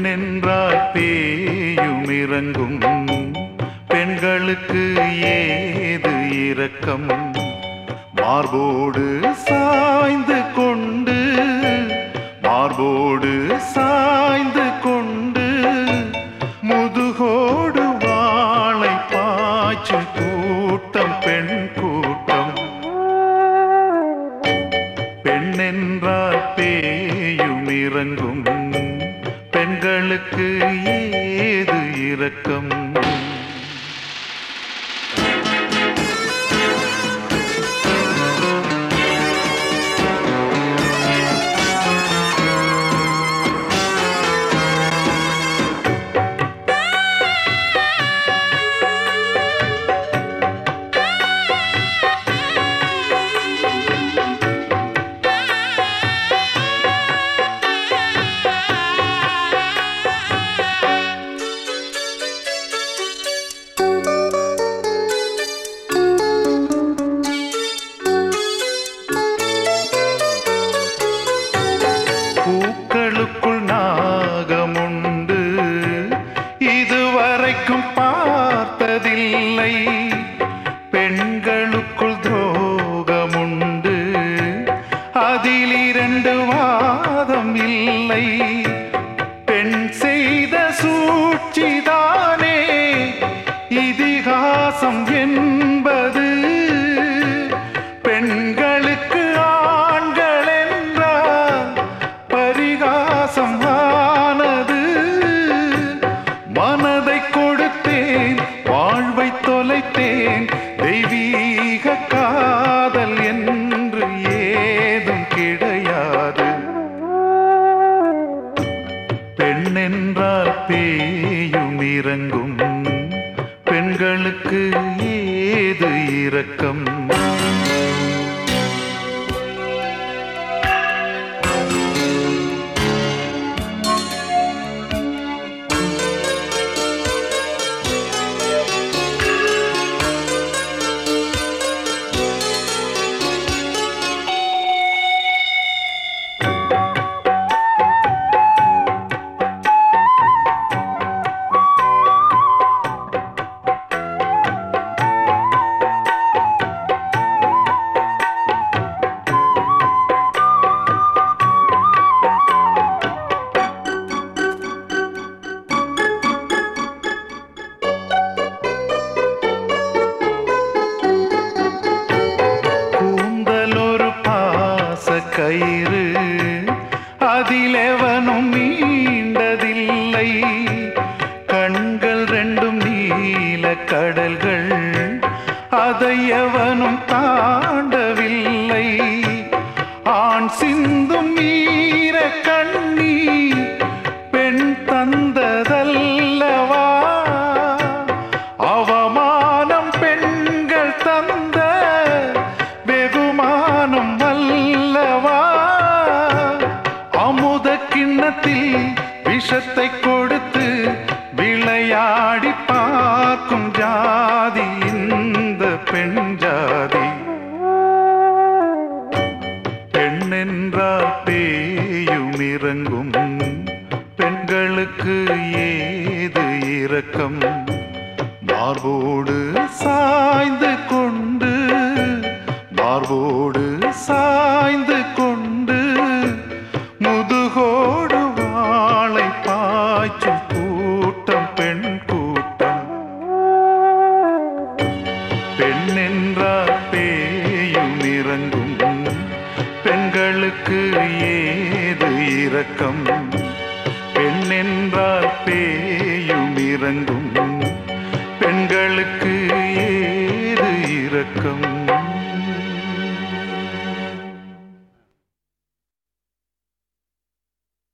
பெண்ணென்றால் பேயும் இறங்கும் பெண்களுக்கு ஏது இரக்கம் மார்போடு சாய்ந்து கொண்டு மார்போடு சாய்ந்து கொண்டு முதுகோடு வாளை பாய்ச்சும் கூட்டம் பெண் கூட்டம் பெண்ணென்றால் பேயும் இறங்கும் பெண்களுக்கு ஏது இரக்கம் பூக்களுக்குள் நாகமுண்டு இதுவரைக்கும் பார்த்ததில்லை பெண்களுக்குள் துரோகமுண்டு அதில் இரண்டு வாதம் இல்லை பெண் செய்த சூழ்ச்சிதானே இதிகாசம் என்பது பெண்களுக்கு ஆண்கள் என்றால் பரிகாசம் ஆனது மனதை கொடுத்தேன் வாழ்வை தொலைத்தேன் தெய்வீக காதல் என்று ஏதும் கிடையாது பெண்ணென்றால் பேயும் இறங்கும் பெண்களுக்கு ஏது இரக்கம் கூந்தல் ஒரு பாச கயிறு அதிலெவனும் மீண்டதில்லை கண்கள் ரெண்டும் நீல கடல்கள் அதை எவனும் தாண்டவில்லை ஆண் சிந்தும் ஈர கண்ணீர் பெண் தந்ததல்லவா அவமானம் பெண்கள் தந்த வெகுமானம் அல்லவா அமுத கிண்ணத்தில் விஷத்தை கொடுத்து விளையாடி பார்க்கும் ஜாதி இந்த பெண் ஜாதி பெண்ணென்றால் பேயும் இறங்கும் பெண்களுக்கு ஏது இரக்கம் மார்போடு சாய்ந்து கொண்டு மார்போடு சாய்ந்து கொண்டு முதுகோடு வாளை பாய்ச்சும் கூட்டம் பெண் கூட்டம் பெண்ணென்றால் பேயும் இறங்கும் பெண்களுக்கு ஏது இரக்கம் பெண்ணென்றால் பேயும் இறங்கும் பெண்களுக்கு